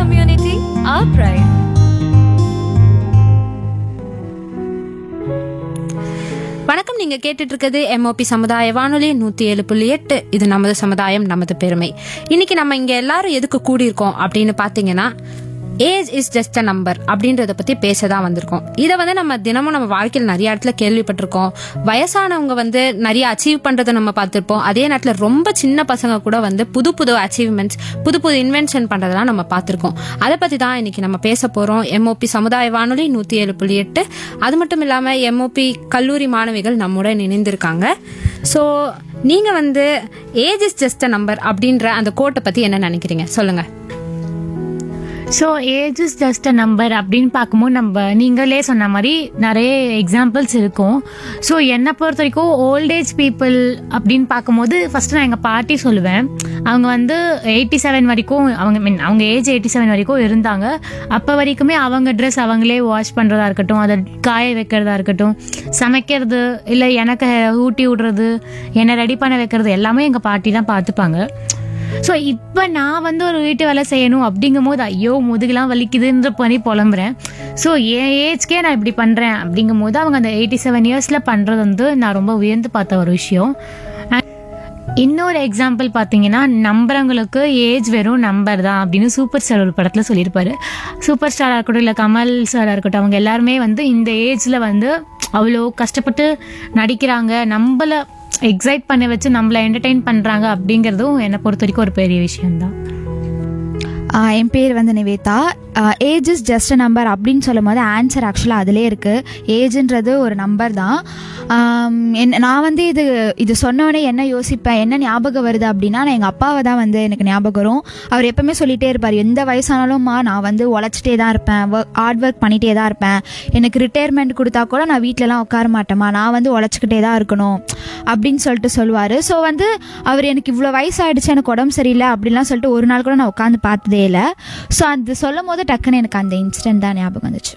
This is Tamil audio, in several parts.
community, our pride. வணக்கம் நீங்க கேட்டுட்டு இருக்கிறது எம்ஓபி சமுதாய வானொலி நூத்தி ஏழு புள்ளி எட்டு இது நமது சமுதாயம் நமது பெருமை இன்னைக்கு நம்ம இங்க எல்லாரும் எதுக்கு கூடியிருக்கோம் அப்படின்னு பாத்தீங்கன்னா age is just a number அப்படின்றத பத்தி பேச தான் வந்திருக்கோம் இதை வந்து நம்ம தினமும் நம்ம வாழ்க்கையில் நிறைய இடத்துல கேள்விப்பட்டிருக்கோம் வயசானவங்க வந்து நிறைய அச்சீவ் பண்றதை நம்ம பார்த்திருப்போம் அதே நேரத்தில் ரொம்ப சின்ன பசங்க கூட வந்து புது புது அச்சீவ்மெண்ட்ஸ் புது புது இன்வென்ஷன் பண்றதெல்லாம் நம்ம பார்த்திருக்கோம் அதை பத்தி தான் இன்னைக்கு நம்ம பேச போறோம் எம்ஓபி சமுதாய வானொலி நூத்தி ஏழு புள்ளி எட்டு அது மட்டும் இல்லாம எம்ஓபி கல்லூரி மாணவிகள் நம்முடன் இணைந்திருக்காங்க ஸோ நீங்க வந்து age is just a number அப்படின்ற அந்த கோட்டை பத்தி என்ன நினைக்கிறீங்க சொல்லுங்க so age is just a number அப்படின்னு பார்க்கும்போது நம்ம நீங்களே சொன்ன மாதிரி நிறைய எக்ஸாம்பிள்ஸ் இருக்கும் ஸோ என்னை பொறுத்த வரைக்கும் ஓல்ட் ஏஜ் பீப்புள் அப்படின்னு பார்க்கும்போது ஃபர்ஸ்ட் நான் எங்கள் பாட்டி சொல்லுவேன் அவங்க வந்து எயிட்டி செவன் வரைக்கும் அவங்க மீன் அவங்க ஏஜ் எயிட்டி செவன் வரைக்கும் இருந்தாங்க அப்போ வரைக்குமே அவங்க ட்ரெஸ் அவங்களே வாஷ் பண்ணுறதா இருக்கட்டும் அதை காய வைக்கிறதா இருக்கட்டும் சமைக்கிறது இல்லை எனக்கு ஊட்டி விடுறது என்னை ரெடி பண்ண வைக்கிறது எல்லாமே எங்கள் பாட்டி தான் பார்த்துப்பாங்க ஸோ இப்போ நான் வந்து ஒரு வீட்டு வேலை செய்யணும் அப்படிங்கும் போது ஐயோ முதுகுலாம் வலிக்குதுன்ற பண்ணி புலம்புறேன் ஸோ என் ஏஜ்க்கே நான் இப்படி பண்ணுறேன் அப்படிங்கும் போது அவங்க அந்த எயிட்டி செவன் இயர்ஸில் பண்ணுறது வந்து நான் ரொம்ப உயர்ந்து பார்த்த ஒரு விஷயம் And இன்னொரு எக்ஸாம்பிள் பார்த்தீங்கன்னா நம்புறவங்களுக்கு ஏஜ் வெறும் நம்பர் தான் அப்படின்னு சூப்பர் ஸ்டார் ஒரு படத்தில் சொல்லியிருப்பாரு சூப்பர் ஸ்டாராக இருக்கட்டும் இல்லை கமல் சாராக இருக்கட்டும் அவங்க எல்லாருமே வந்து இந்த ஏஜில் வந்து அவ்வளோ கஷ்டப்பட்டு நடிக்கிறாங்க நம்மள எக்ஸைட் பண்ண வச்சு நம்மளை என்டர்டெயின் பண்ணுறாங்க அப்படிங்கிறதும் என்னை பொறுத்த வரைக்கும் ஒரு பெரிய விஷயம்தான் ஆஹ் என் பேர் வந்து Nivetha age is just a number அப்படின்னு சொல்லும் போது ஆன்சர் ஆக்சுவலாக அதிலே இருக்குது ஏஜ்ன்றது ஒரு நம்பர் தான் ஆம், என் நான் வந்து இது இது சொன்னோடனே என்ன யோசிப்பேன் என்ன ஞாபகம் வருது அப்படின்னா நான் எங்கள் அப்பாவை தான் வந்து எனக்கு ஞாபகம் வரும் அவர் எப்பவுமே சொல்லிகிட்டே இருப்பார் எந்த வயசானாலும்மா நான் வந்து உழைச்சிட்டே தான் இருப்பேன் ஹார்ட் ஒர்க் பண்ணிகிட்டே தான் இருப்பேன் எனக்கு ரிட்டையர்மெண்ட் கொடுத்தா கூட நான் வீட்டிலலாம் உட்கார மாட்டேம்மா நான் வந்து உழைச்சிக்கிட்டே தான் இருக்கணும் அப்படின்னு சொல்லிட்டு சொல்லுவார் ஸோ வந்து அவர் எனக்கு இவ்வளோ வயசாயிடுச்சு எனக்கு உடம்பு சரியில்லை அப்படிலாம் சொல்லிட்டு ஒரு நாள் கூட நான் உட்காந்து பார்த்ததே இல்லை ஸோ அது சொல்லும் போது டக்குன்னு எனக்கு அந்த இன்சிடென்ட் தான் ஞாபகம் வந்துச்சு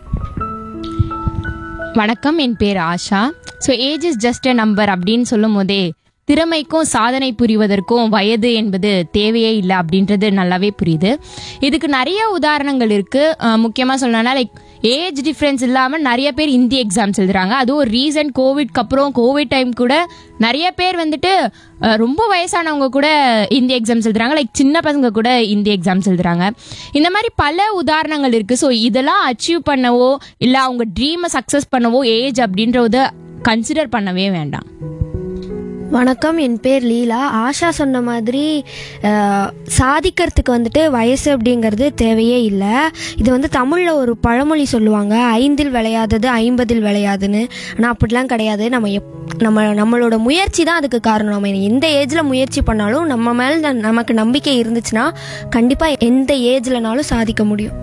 வணக்கம் என் பேர் Asha so age is just a number அப்படின்னு சொல்லும் போதே திறமைக்கும் சாதனை புரிவதற்கும் வயது என்பது தேவையே இல்லை அப்படின்றது நல்லாவே புரியுது இதுக்கு நிறைய உதாரணங்கள் இருக்கு அஹ் முக்கியமா சொல்லணும்னா லைக் ஏஜ் டிஃப்ரென்ஸ் இல்லாமல் நிறைய பேர் இந்தி எக்ஸாம்ஸ் எழுதுறாங்க அதுவும் ஒரு ரீசன்ட் கோவிட்க்கு அப்புறம் கோவிட் டைம் கூட நிறைய பேர் வந்துட்டு அஹ், ரொம்ப வயசானவங்க கூட இந்தி எக்ஸாம்ஸ் எழுதுறாங்க லைக் சின்ன பசங்க கூட இந்தி எக்ஸாம்ஸ் எழுதுறாங்க இந்த மாதிரி பல உதாரணங்கள் இருக்கு ஸோ இதெல்லாம் அச்சீவ் பண்ணவோ இல்லை அவங்க ட்ரீமை சக்ஸஸ் பண்ணவோ ஏஜ் அப்படின்றத கன்சிடர் பண்ணவே வேண்டாம் வணக்கம் என் பேர் லீலா ஆஷா சொன்ன மாதிரி அஹ், சாதிக்கிறதுக்கு வந்துட்டு வயசு அப்படிங்கிறது தேவையே இல்லை இது வந்து தமிழில் ஒரு பழமொழி சொல்லுவாங்க ஐந்தில் விளையாதது ஐம்பதில் விளையாதுன்னு ஆனால் அப்படிலாம் கிடையாது நம்ம எப் நம்ம நம்மளோட முயற்சி தான் அதுக்கு காரணம் நம்ம எந்த ஏஜில் முயற்சி பண்ணாலும் நம்ம மேலே நமக்கு நம்பிக்கை இருந்துச்சுன்னா கண்டிப்பாக எந்த ஏஜ்லனாலும் சாதிக்க முடியும்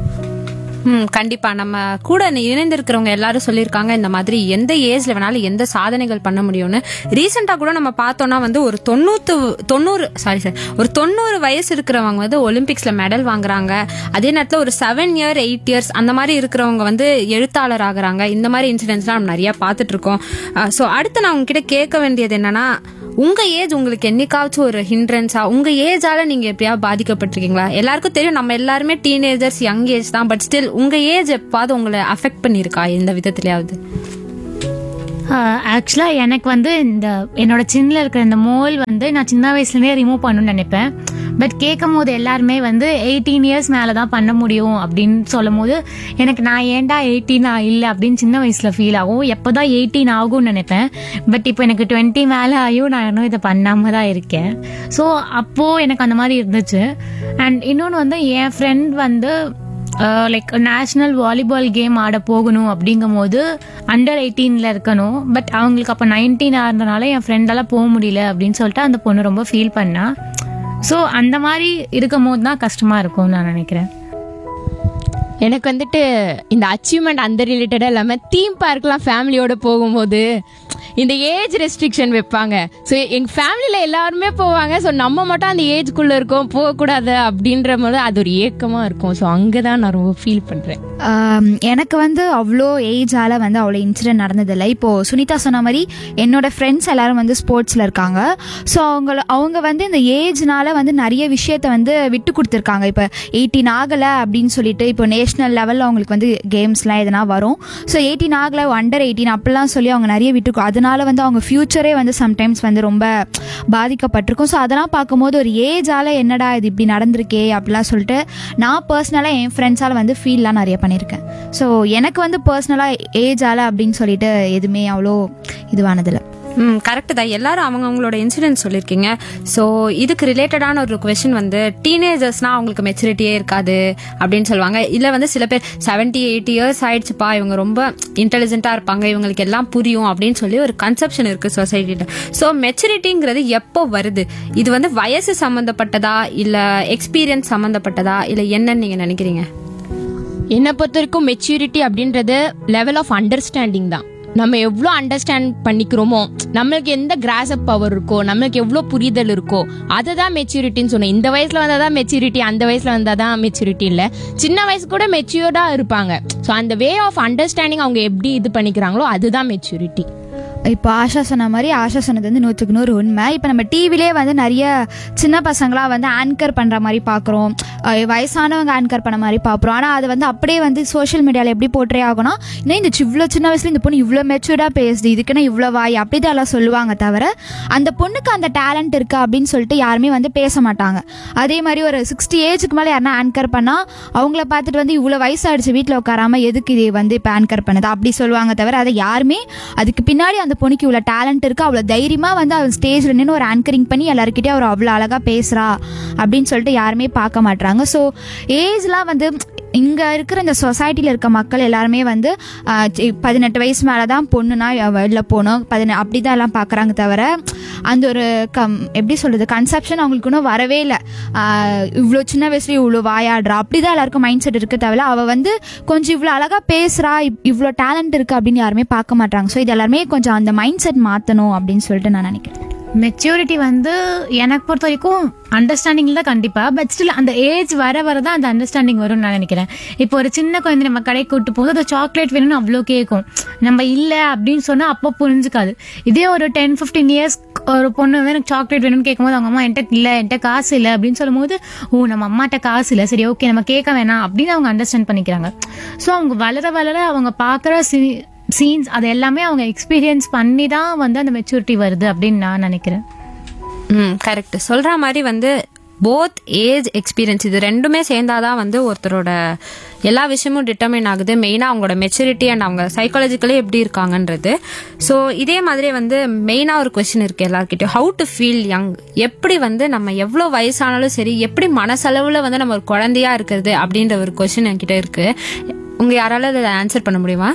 ம் கண்டிப்பா நம்ம கூட இணைந்திருக்கிறவங்க எல்லாரும் சொல்லியிருக்காங்க இந்த மாதிரி எந்த ஏஜ்ல வேணாலும் எந்த சாதனைகள் பண்ண முடியும்னு ரீசெண்டா கூட நம்ம பார்த்தோம்னா வந்து ஒரு தொண்ணூத்து தொண்ணூறு சாரி சார் ஒரு தொண்ணூறு வயசு இருக்கிறவங்க வந்து ஒலிம்பிக்ஸ்ல மெடல் வாங்குறாங்க அதே நேரத்தில் ஒரு செவன் இயர் எயிட் இயர்ஸ் அந்த மாதிரி இருக்கிறவங்க வந்து எழுத்தாளர் ஆகுறாங்க இந்த மாதிரி இன்சிடென்ட்ஸ்லாம் நம்ம நிறைய பார்த்துட்டு இருக்கோம் ஸோ அடுத்து நான் உங்ககிட்ட கேட்க வேண்டியது என்னன்னா உங்க ஏஜ் உங்களுக்கு என்னைக்காச்சும் ஒரு ஹிண்ட்ரன்ஸா உங்க ஏஜால நீங்க எப்படியாவது பாதிக்கப்பட்டிருக்கீங்களா எல்லாருக்கும் தெரியும் நம்ம எல்லாருமே டீனேஜர்ஸ் யங் ஏஜ் தான் பட் ஸ்டில் உங்க ஏஜ் எப்பாவது உங்களை அஃபெக்ட் பண்ணிருக்கா எந்த விதத்துலயாவது ஆக்சுவலாக எனக்கு வந்து இந்த என்னோட சின்னில் இருக்கிற இந்த மோல் வந்து நான் சின்ன வயசுலேருந்தே ரிமூவ் பண்ணணும்னு நினைப்பேன் பட் கேட்கும் போது எல்லாருமே வந்து எயிட்டீன் இயர்ஸ் மேலே தான் பண்ண முடியும் அப்படின்னு சொல்லும் போது எனக்கு நான் ஏன்டா எயிட்டீன் இல்லை அப்படின்னு சின்ன வயசில் ஃபீல் ஆகும் எப்போ தான் எயிட்டீன் ஆகும்னு நினைப்பேன் பட் இப்போ எனக்கு டுவெண்ட்டி மேலே ஆகியும் நான் இன்னும் இதை பண்ணாமல் தான் இருக்கேன் ஸோ அப்போது எனக்கு அந்த மாதிரி இருந்துச்சு அண்ட் இன்னொன்று வந்து என் ஃப்ரெண்ட் வந்து லைக் நேஷ்னல் வாலிபால் கேம் ஆட போகணும் அப்படிங்கும் போது அண்டர் எயிட்டீனில் இருக்கணும் பட் அவங்களுக்கு அப்போ நைன்டீன் ஆகிறதுனால என் ஃப்ரெண்டால போக முடியல அப்படின்னு சொல்லிட்டு அந்த பொண்ணு ரொம்ப ஃபீல் பண்ணா ஸோ அந்த மாதிரி இருக்கும் போது தான் கஷ்டமாக இருக்கும்னு நான் நினைக்கிறேன் எனக்கு வந்துட்டு இந்த அச்சீவ்மெண்ட் அந்த ரிலேட்டடாக இல்லாமல் தீம் பார்க்லாம் ஃபேமிலியோட போகும்போது இந்த ஏஜ் ரெஸ்ட்ரிக்ஷன் வைப்பாங்க ஸோ எங்க ஃபேமிலியில எல்லாருமே போவாங்க ஸோ நம்ம மட்டும் அந்த ஏஜ்குள்ள இருக்கோம் போகக்கூடாது அப்படின்ற போது அது ஒரு ஏக்கமா இருக்கும் ஸோ அங்கதான் நான் ரொம்ப ஃபீல் பண்றேன் ஆம், எனக்கு வந்து அவ்வளோ ஏஜால் வந்து அவ்வளோ இன்சிடென்ட் நடந்ததில்லை இப்போது சுனிதா சொன்ன மாதிரி என்னோட ஃப்ரெண்ட்ஸ் எல்லாரும் வந்து ஸ்போர்ட்ஸில் இருக்காங்க ஸோ அவங்க அவங்க வந்து இந்த ஏஜ்னால வந்து நிறைய விஷயத்த வந்து விட்டு கொடுத்துருக்காங்க இப்போ எயிட்டீன் ஆகலை அப்படின்னு சொல்லிட்டு இப்போ நேஷ்னல் லெவலில் அவங்களுக்கு வந்து கேம்ஸ்லாம் எதனா வரும் ஸோ எயிட்டீன் ஆகலை அண்டர் எயிட்டீன் அப்படிலாம் சொல்லி அவங்க நிறைய விட்டு கொ- அதனால வந்து அவங்க ஃப்யூச்சரே வந்து சம்டைம்ஸ் வந்து ரொம்ப பாதிக்கப்பட்டிருக்கும் ஸோ அதெல்லாம் பார்க்கும்போது ஒரு ஏஜால் என்னடா இது இப்படி நடந்திருக்கே அப்படிலாம் சொல்லிட்டு நான் பர்சனலாக என் ஃப்ரெண்ட்ஸால் வந்து ஃபீல்லாம் நிறைய பண்ணியிருக்கேன் ஸோ எனக்கு வந்து பர்சனலாக ஏஜால் அப்படின்னு சொல்லிட்டு எதுவுமே அவ்வளோ இதுவானதில்லை ம் கரெக்ட் தான் எல்லாரும் அவங்க அவங்களோட இன்சிடென்ட் சொல்லியிருக்கீங்க ஸோ இதுக்கு ரிலேட்டடான ஒரு கொஸ்டின் வந்து டீனேஜர்ஸ்னா அவங்களுக்கு மெச்சூரிட்டியே இருக்காது அப்படின்னு சொல்லுவாங்க இல்லை வந்து சில பேர் செவன்ட்டி எயிட்டி இயர்ஸ் ஆயிடுச்சுப்பா இவங்க ரொம்ப இன்டெலிஜென்ட்டாக இருப்பாங்க இவங்களுக்கு எல்லாம் புரியும் அப்படின்னு சொல்லி ஒரு கன்செப்ஷன் இருக்கு சொசைட்டியில் ஸோ மெச்சூரிட்டிங்கிறது எப்போ வருது இது வந்து வயசு சம்மந்தப்பட்டதா இல்லை எக்ஸ்பீரியன்ஸ் சம்மந்தப்பட்டதா இல்லை என்னன்னு நீங்கள் நினைக்கிறீங்க என்னை பொறுத்த வரைக்கும் மெச்சூரிட்டி அப்படின்றது லெவல் ஆஃப் அண்டர்ஸ்டாண்டிங் தான் நம்ம எவ்வளோ அண்டர்ஸ்டாண்ட் பண்ணிக்கிறோமோ நம்மளுக்கு எந்த கிராசப் பவர் இருக்கோ நம்மளுக்கு எவ்வளோ புரிதல் இருக்கோ அதை தான் மெச்சூரிட்டின்னு சொன்னேன் இந்த வயசுல வந்தால் தான் மெச்சூரிட்டி அந்த வயசுல வந்தால் தான் மெச்சூரிட்டி இல்லை சின்ன வயசு கூட மெச்சூர்டாக இருப்பாங்க ஸோ அந்த வே ஆஃப் அண்டர்ஸ்டாண்டிங் அவங்க எப்படி இது பண்ணிக்கிறாங்களோ அதுதான் மெச்சூரிட்டி இப்போ ஆஷா சொன்ன மாதிரி ஆஷா சொன்னது வந்து நூற்றுக்கு நூறு உண்மை இப்போ நம்ம டிவிலே வந்து நிறைய சின்ன பசங்களாம் வந்து ஆங்கர் பண்ணுற மாதிரி பார்க்குறோம் வயசானவங்க ஆங்கர் பண்ண மாதிரி பார்க்குறோம் ஆனால் அது வந்து அப்படியே வந்து சோஷியல் மீடியாவில் எப்படி போட்டே ஆகும்னா இன்னும் இந்த இவ்வளோ சின்ன வயசுல இந்த பொண்ணு இவ்வளோ மெச்சூர்டாக பேசுது இதுக்குன்னா இவ்வளோ வாய் அப்படி தான் எல்லாம் சொல்லுவாங்க தவிர அந்த பொண்ணுக்கு அந்த டேலண்ட் இருக்கா அப்படின்னு சொல்லிட்டு யாருமே வந்து பேச மாட்டாங்க அதே மாதிரி ஒரு சிக்ஸ்டி ஏஜுக்கு மேலே யாருன்னா ஆங்கர் பண்ணால் அவங்கள பார்த்துட்டு வந்து இவ்வளோ வயசாயிடுச்சு வீட்டில் உட்காராம எதுக்கு இது வந்து இப்போ ஆங்கர் பண்ணுது அப்படி சொல்லுவாங்க தவிர அதை யாருமே அதுக்கு பின்னாடி அந்த பொண்ணுக்கு இவ்வளோ டேலண்ட் இருக்கு அவ்வளோ தைரியமாக வந்து அவள் ஸ்டேஜில் நின்று ஒரு ஆங்கரிங் பண்ணி எல்லாருக்கிட்டே அவர் அவ்வளோ அழகாக பேசுகிறா அப்படின்னு சொல்லிட்டு யாருமே பார்க்க மாட்றாங்க ஸோ ஏஜ்லாம் வந்து இங்கே இருக்கிற இந்த சொசைட்டியில் இருக்க மக்கள் எல்லாருமே வந்து ஆஹ், சி- பதினெட்டு வயசு மேலே தான் பொண்ணுனா வெளில போகணும் பதினெ அப்படி தான் எல்லாம் பார்க்குறாங்க தவிர அந்த ஒரு கம் எப்படி சொல்கிறது கன்செப்ஷன் அவங்களுக்கு இன்னும் வரவே இல்லை இவ்வளோ சின்ன வயசுல இவ்வளோ வாயாடுறா அப்படி தான் எல்லாருக்கும் மைண்ட் செட் இருக்க தவிர அவள் வந்து கொஞ்சம் இவ்வளோ அழகாக பேசுகிறா இவ்வளோ டேலண்ட் இருக்குது அப்படின்னு யாருமே பார்க்க மாட்டாங்க ஸோ இது எல்லாருமே கொஞ்சம் அந்த மைண்ட் செட் மாற்றணும் அப்படின்னு சொல்லிட்டு நான் நினைக்கிறேன் மெச்சூரிட்டி வந்து எனக்கு பொறுத்த வரைக்கும் அண்டர்ஸ்டாண்டிங் தான் கண்டிப்பா பட் ஸ்டில் அந்த ஏஜ் வர வர தான் அந்த அண்டர்ஸ்டாண்டிங் வரும்னு நான் நினைக்கிறேன் இப்போ ஒரு சின்ன குழந்தை நம்ம கடைக்கு கூட்டு போது அது சாக்லேட் வேணும்னு அவ்வளோ கேட்கும் நம்ம இல்லை அப்படின்னு சொன்னா அப்போ புரிஞ்சுக்காது இதே ஒரு டென் ஃபிஃப்டீன் இயர்ஸ் ஒரு பொண்ணு வந்து எனக்கு சாக்லேட் வேணும்னு கேட்கும்போது அவங்க அம்மா என்கிட்ட இல்லை என்கிட்ட காசு இல்லை அப்படின்னு சொல்லும்போது ஓ நம்ம அம்மாட்ட காசு இல்லை சரி ஓகே நம்ம கேட்க வேணாம் அப்படின்னு அவங்க அண்டர்ஸ்டாண்ட் பண்ணிக்கிறாங்க ஸோ அவங்க வளர வளர அவங்க பார்க்குற சீன்ஸ் அது எல்லாமே அவங்க எக்ஸ்பீரியன்ஸ் பண்ணி தான் வந்து அந்த மெச்சூரிட்டி வருது அப்படின்னு நான் நினைக்கிறேன் ம் கரெக்ட் சொல்ற மாதிரி வந்து போத் ஏஜ் எக்ஸ்பீரியன்ஸ் இது ரெண்டுமே சேர்ந்தாதான் வந்து ஒருத்தரோட எல்லா விஷயமும் டிட்டர்மைன் ஆகுது மெயினாக அவங்களோட மெச்சூரிட்டி அண்ட் அவங்க சைக்காலஜிக்கலி எப்படி இருக்காங்கன்றது ஸோ இதே மாதிரி வந்து மெயினாக ஒரு கொஸ்டின் இருக்கு எல்லாருக்கிட்டையும் ஹவு டு ஃபீல் யங் எப்படி வந்து நம்ம எவ்வளோ வயசானாலும் சரி எப்படி மனசளவில் வந்து நம்ம ஒரு குழந்தையா இருக்கிறது அப்படின்ற ஒரு கொஸ்டின் என்கிட்ட இருக்கு உங்க யாரால அதை ஆன்சர் பண்ண முடியுமா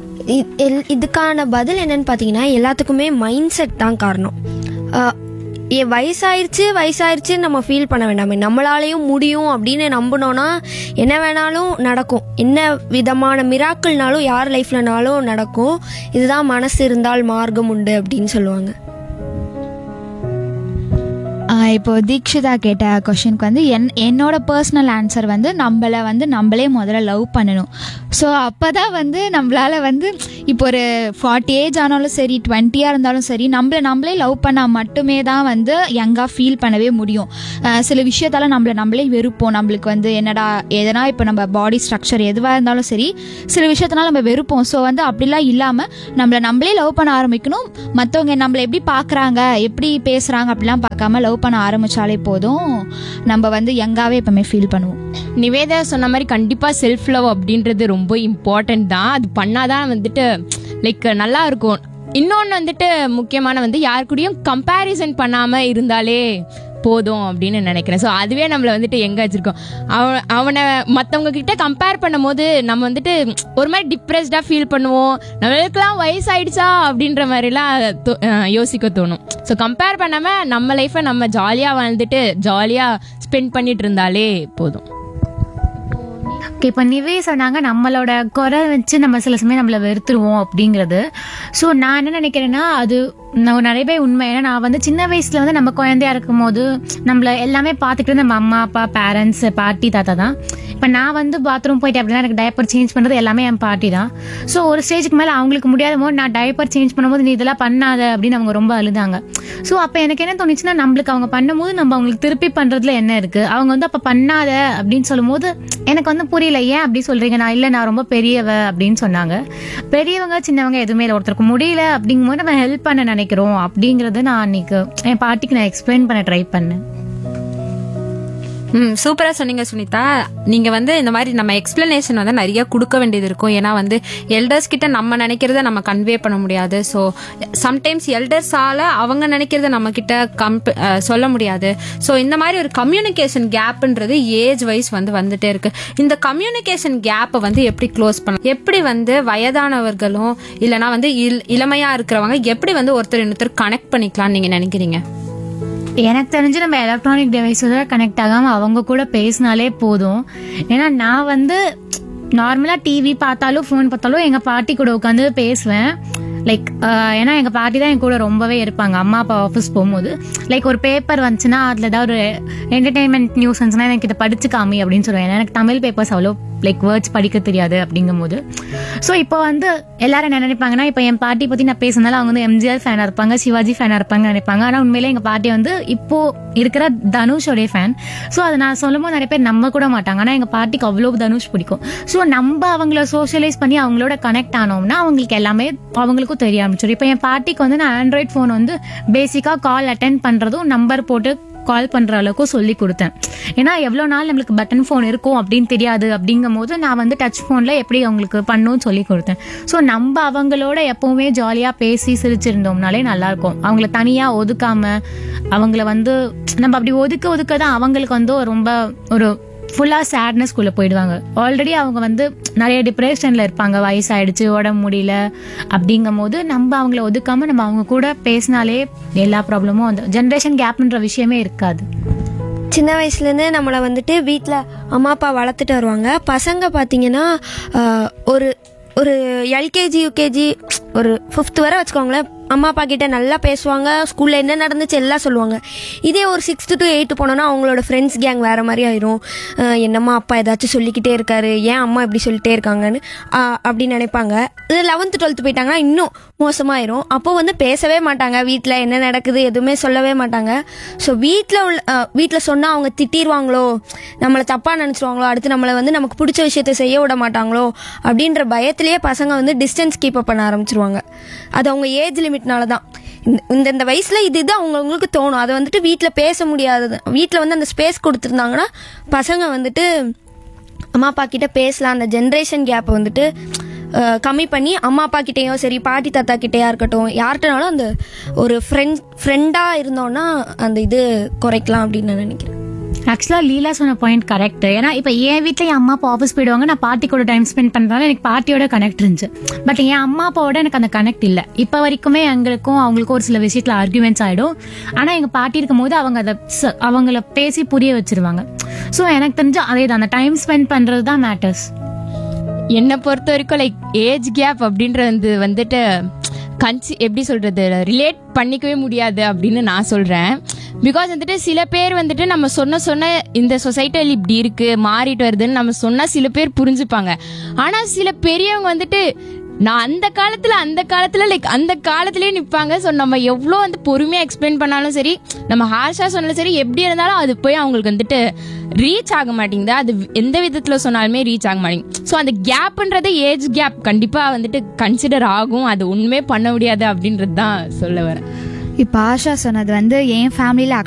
இ- எல்- இதுக்கான பதில் என்னன்னு பார்த்தீங்கன்னா எல்லாத்துக்குமே மைண்ட் செட் தான் காரணம் அஹ், ஏ வயசாயிருச்சு வயசாயிருச்சுன்னு நம்ம ஃபீல் பண்ண வேண்டாமே நம்மளாலேயும் முடியும் அப்படின்னு நம்பினோன்னா என்ன வேணாலும் நடக்கும் என்ன விதமான மிராக்கள்னாலும் யார் லைஃப்லனாலும் நடக்கும் இதுதான் மனசு இருந்தால் மார்க்கம் உண்டு அப்படின்னு சொல்லுவாங்க ஆஹ் இப்போ தீக்ஷிதா கேட்ட கொஷனுக்கு வந்து என் என்னோட பர்சனல் ஆன்சர் வந்து நம்மளை வந்து நம்மளே முதல்ல லவ் பண்ணணும் ஸோ அப்போ தான் வந்து நம்மளால வந்து இப்போ ஒரு ஃபார்ட்டி ஏஜ் ஆனாலும் சரி டுவெண்ட்டியாக இருந்தாலும் சரி நம்மளை நம்மளே லவ் பண்ணால் மட்டுமே தான் வந்து யங்காக ஃபீல் பண்ணவே முடியும் ஆஹ் சில விஷயத்தால நம்மளை நம்மளே வெறுப்போம் நம்மளுக்கு வந்து என்னடா எதனா இப்போ நம்ம பாடி ஸ்ட்ரக்சர் எதுவாக இருந்தாலும் சரி சில விஷயத்தினால நம்ம வெறுப்போம் ஸோ வந்து அப்படிலாம் இல்லாமல் நம்மளை நம்மளே லவ் பண்ண ஆரம்பிக்கணும் மற்றவங்க நம்மளை எப்படி பார்க்குறாங்க எப்படி பேசுகிறாங்க அப்படிலாம் பார்க்காம லவ் பண்ண ஆரம்பிச்சாலே போதும் நம்ம வந்து யங்காகவே எப்பவுமே ஃபீல் பண்ணுவோம் நிவேதா சொன்ன மாதிரி கண்டிப்பா செல்ஃப் லவ் அப்படின்றது ரொம்ப இம்பார்ட்டன்ட் தான் அது பண்ணாதான் வந்துட்டு லைக் நல்லா இருக்கும் இன்னொன்று வந்துட்டு முக்கியமான வந்து யார் கூடயும் கம்பேரிசன் பண்ணாம இருந்தாலே போதும் அப்படின்னு நினைக்கிறேன் ஸோ அதுவே நம்மளை வந்துட்டு எங்க வச்சிருக்கோம் அவன் அவனை மற்றவங்க கிட்ட கம்பேர் பண்ணும்போது நம்ம வந்துட்டு ஒரு மாதிரி டிப்ரெஸ்டாக ஃபீல் பண்ணுவோம் நம்மளுக்கெல்லாம் வயசாயிடுச்சா அப்படின்ற மாதிரிலாம் தோ- அஹ் யோசிக்க தோணும் ஸோ கம்பேர் பண்ணாமல் நம்ம லைஃப்பை நம்ம ஜாலியாக வாழ்ந்துட்டு ஜாலியாக ஸ்பெண்ட் பண்ணிட்டு இருந்தாலே போதும் ஓகே இப்போ நிவே சொன்னாங்க நம்மளோட குறை வச்சு நம்ம சில சமயம் நம்மளை வெறுத்துருவோம் அப்படிங்கிறது ஸோ நான் என்ன நினைக்கிறேன்னா அது நான் நிறைய பேர் உண்மை ஏன்னா நான் வந்து சின்ன வயசுல வந்து நம்ம குழந்தையா இருக்கும் போது நம்மள எல்லாமே பார்த்துக்கிட்டு நம்ம அம்மா அப்பா பேரண்ட்ஸ் பாட்டி தாத்தா தான் இப்போ நான் வந்து பாத்ரூம் போயிட்டு அப்படின்னா எனக்கு டைப்பர் சேஞ்ச் பண்ணுறது எல்லாமே என் பாட்டி தான் ஸோ ஒரு ஸ்டேஜுக்கு மேலே அவங்களுக்கு முடியாத போது நான் டைப்பர் சேஞ்ச் பண்ணும்போது நீ இதெல்லாம் பண்ணாத அப்படின்னு அவங்க ரொம்ப அழுதாங்க ஸோ அப்போ எனக்கு என்ன தோணுச்சுன்னா நம்மளுக்கு அவங்க பண்ணும்போது நம்ம அவங்களுக்கு திருப்பி பண்ணுறதுல என்ன இருக்குது அவங்க வந்து அப்போ பண்ணாத அப்படின்னு சொல்லும்போது எனக்கு வந்து புரியல ஏன் அப்படி சொல்கிறீங்க நான் இல்லை நான் ரொம்ப பெரியவ அப்படின்னு சொன்னாங்க பெரியவங்க சின்னவங்க எதுவுமே இல்லை ஒருத்தருக்கு முடியல அப்படிங்கும்போது நம்ம ஹெல்ப் பண்ண நினைக்கிறோம் அப்படிங்கிறத நான் அன்னைக்கு என் பாட்டிக்கு நான் எக்ஸ்பிளைன் பண்ண ட்ரை பண்ணேன் ம் சூப்பரா சொன்னீங்க சுனிதா நீங்க வந்து இந்த மாதிரி நம்ம எக்ஸ்பிளனேஷன் வந்து நிறைய கொடுக்க வேண்டியது இருக்கும் ஏன்னா வந்து எல்டர்ஸ் கிட்ட நம்ம நினைக்கிறத நம்ம கன்வே பண்ண முடியாது ஸோ சம்டைம்ஸ் எல்டர்ஸால அவங்க நினைக்கிறத நம்ம கிட்ட கம்ப அஹ், சொல்ல முடியாது ஸோ இந்த மாதிரி ஒரு கம்யூனிகேஷன் கேப்ன்றது ஏஜ் வைஸ் வந்து வந்துட்டே இருக்கு இந்த கம்யூனிகேஷன் கேப்பை வந்து எப்படி க்ளோஸ் பண்ணலாம் எப்படி வந்து வயதானவர்களும் இல்லைனா வந்து இல் இளமையா இருக்கிறவங்க எப்படி வந்து ஒருத்தர் இன்னொருத்தர் கனெக்ட் பண்ணிக்கலாம்னு நீங்க நினைக்கிறீங்க எனக்கு தெரிஞ்சு நம்ம எலக்ட்ரானிக் டிவைஸோட கனெக்ட் ஆகாம அவங்க கூட பேசினாலே போதும் ஏன்னா நான் வந்து நார்மலாக டிவி பார்த்தாலும் ஃபோன் பார்த்தாலும் எங்கள் பாட்டி கூட உட்காந்து பேசுவேன் லைக் ஏன்னா எங்கள் பாட்டி தான் என் கூட ரொம்பவே இருப்பாங்க அம்மா அப்பா ஆஃபீஸ் போகும்போது லைக் ஒரு பேப்பர் வந்துச்சுன்னா அதில் ஏதாவது ஒரு என்டர்டைன்மெண்ட் நியூஸ் வந்துச்சுன்னா எனக்கு இதை படிச்சு காமி அப்படின்னு சொல்லுவேன் ஏன்னா எனக்கு தமிழ் பேப்பர்ஸ் அவ்வளோ லைக் வேர்ட்ஸ் படிக்க தெரியாது அப்படிங்கும்போது ஸோ இப்போ வந்து எல்லாரும் என்ன நினைப்பாங்கன்னா இப்போ என் பாட்டி பற்றி நான் பேசுனால அவங்க வந்து எம்ஜிஆர் ஃபேனாக இருப்பாங்க சிவாஜி ஃபேனாக இருப்பாங்க நினைப்பாங்க ஆனால் உண்மையிலே எங்கள் பாட்டி வந்து இப்போ இருக்கிற தனுஷோடைய ஃபேன் ஸோ அதை நான் சொல்லும்போது நிறைய பேர் நம்ப கூட மாட்டாங்க ஆனால் எங்கள் பாட்டிக்கு அவ்வளோ தனுஷ் பிடிக்கும் ஸோ நம்ம அவங்கள சோஷியலைஸ் பண்ணி அவங்களோட கனெக்ட் ஆனோம்னா அவங்களுக்கு எல்லாமே அவங்களுக்கும் தெரிய ஆரம்பிச்சிடும் இப்போ என் பாட்டிக்கு வந்து நான் ஆண்ட்ராய்ட் ஃபோன் வந்து பேசிக்காக கால் அட்டென்ட் பண்ணுறதும் நம்பர் போட்டு கால் பண்ணுற அளவுக்கு சொல்லி கொடுத்தேன் ஏன்னா எவ்வளோ நாள் நம்மளுக்கு பட்டன் ஃபோன் இருக்கும் அப்படின்னு தெரியாது அப்படிங்கும் போது நான் வந்து டச் ஃபோனில் எப்படி அவங்களுக்கு பண்ணணும்னு சொல்லி கொடுத்தேன் ஸோ நம்ம அவங்களோட எப்பவுமே ஜாலியாக பேசி சிரிச்சிருந்தோம்னாலே நல்லாயிருக்கும் அவங்கள தனியாக ஒதுக்காம அவங்கள வந்து நம்ம அப்படி ஒதுக்க ஒதுக்க தான் அவங்களுக்கு வந்து ஒரு ரொம்ப ஒரு ஃபுல்லாக சேட்னஸ்குள்ளே போயிடுவாங்க ஆல்ரெடி அவங்க வந்து நிறைய டிப்ரெஷனில் இருப்பாங்க வயசாயிடுச்சு உடம்பு முடியல அப்படிங்கும் போது நம்ம அவங்கள ஒதுக்காம நம்ம அவங்க கூட பேசினாலே எல்லா ப்ராப்ளமும் அந்த ஜென்ரேஷன் கேப்ன்ற விஷயமே இருக்காது சின்ன வயசுலேருந்து நம்மளை வந்துட்டு வீட்டில் அம்மா அப்பா வளர்த்துட்டு வருவாங்க பசங்க பார்த்தீங்கன்னா ஆஹ், ஒரு ஒரு எல்கேஜி யூகேஜி ஒரு ஃபிஃப்த் வரை வச்சுக்கோங்களேன் அம்மா அப்பா கிட்ட நல்லா பேசுவாங்க ஸ்கூலில் என்ன நடந்துச்சு எல்லாம் சொல்லுவாங்க இதே ஒரு சிக்ஸ்த்து டு எயித்து போனோன்னா அவங்களோட ஃப்ரெண்ட்ஸ் கேங் வேறு மாதிரி ஆயிரும் ஆஹ், என்னம்மா அப்பா ஏதாச்சும் சொல்லிக்கிட்டே இருக்காரு ஏன் அம்மா இப்படி சொல்லிட்டே இருக்காங்கன்னு ஆஹ், அப்படின்னு நினைப்பாங்க இது லெவன்த்து டுவெல்த்து போயிட்டாங்கன்னா இன்னும் மோசமாயிரும் அப்போ வந்து பேசவே மாட்டாங்க வீட்டில் என்ன நடக்குது எதுவுமே சொல்லவே மாட்டாங்க ஸோ வீட்டில் உள்ள வீட்டில் சொன்னால் அவங்க திட்டிடுவாங்களோ நம்மளை தப்பாக நினச்சிருவாங்களோ அடுத்து நம்மளை வந்து நமக்கு பிடிச்ச விஷயத்த செய்ய விட மாட்டாங்களோ அப்படின்ற பயத்திலேயே பசங்க வந்து டிஸ்டன்ஸ் கீப் அப் பண்ண ஆரம்பிச்சிருவாங்க அது அவங்க ஏஜ் லிமிட்னால தான் இந்த- இந்த இந்த வயசில் இது இது அவங்கவுங்களுக்கு தோணும் அதை வந்துட்டு வீட்டில் பேச முடியாதது வீட்டில் வந்து அந்த ஸ்பேஸ் கொடுத்துருந்தாங்கன்னா பசங்க வந்துட்டு அம்மா அப்பா கிட்ட பேசலாம் அந்த ஜென்ரேஷன் கேப்பை வந்துட்டு அஹ், கம்மி பண்ணி அம்மா அப்பா கிட்டேயும் சரி பாட்டி தாத்தா கிட்டேயா இருக்கட்டும் யார்கிட்டனாலும் அந்த ஒரு ஃப்ரெண்ட் ஃப்ரெண்டாக இருந்தோன்னா அந்த இது குறைக்கலாம் அப்படின்னு நான் நினைக்கிறேன் ஆக்சுவலாக லீலா சொன்ன பாயிண்ட் கரெக்ட் ஏன்னா இப்போ என் வீட்டில் என் அம்மா அப்பா ஆஃபீஸ் போயிடுவாங்க நான் பாட்டி கூட டைம் ஸ்பெண்ட் பண்ணுறதால எனக்கு பாட்டியோட கனெக்ட் இருந்துச்சு பட் என் அம்மா அப்பாவோட எனக்கு அந்த கனெக்ட் இல்லை இப்போ வரைக்குமே எங்களுக்கும் அவங்களுக்கும் ஒரு சில விஷயத்தில் ஆர்குமெண்ட்ஸ் ஆகிடும் ஆனால் எங்கள் பாட்டி இருக்கும்போது அவங்க அதை ச- அவங்கள பேசி புரிய வச்சிருவாங்க ஸோ எனக்கு தெரிஞ்சு அதே தான் அந்த டைம் ஸ்பெண்ட் பண்ணுறது தான் மேட்டர்ஸ் என்னை பொறுத்த வரைக்கும் லைக் ஏஜ் கேப் அப்படின்றது வந்துட்டு கன்சி எப்படி சொல்றது ரிலேட் பண்ணிக்கவே முடியாது அப்படின்னு நான் சொல்றேன் பிகாஸ் வந்துட்டு சில பேர் வந்துட்டு நம்ம சொன்ன சொன்ன இந்த சொசைட்டியில் இப்படி இருக்கு மாறிட்டு வருதுன்னு நம்ம சொன்னா சில பேர் புரிஞ்சுப்பாங்க ஆனா சில பெரியவங்க வந்துட்டு நான் அந்த காலத்துல அந்த காலத்துல லைக் அந்த காலத்திலே நிப்பாங்க ஸோ நம்ம எவ்வளோ வந்து பொறுமையா எக்ஸ்பிளைன் பண்ணாலும் சரி நம்ம ஹார்ஷா சொன்னாலும் சரி எப்படி இருந்தாலும் அது போய் அவங்களுக்கு வந்துட்டு ரீச் ஆக மாட்டேங்குது அது எந்த விதத்துல சொன்னாலுமே ரீச் ஆக மாட்டேங்குது ஸோ அந்த கேப்ன்றது ஏஜ் கேப் கண்டிப்பா வந்துட்டு கன்சிடர் ஆகும் அது ஒண்ணுமே பண்ண முடியாது அப்படின்றது தான் சொல்ல வரேன் இப்போ ஆஷா சொன்னது வந்து என் ஃபேமிலியில்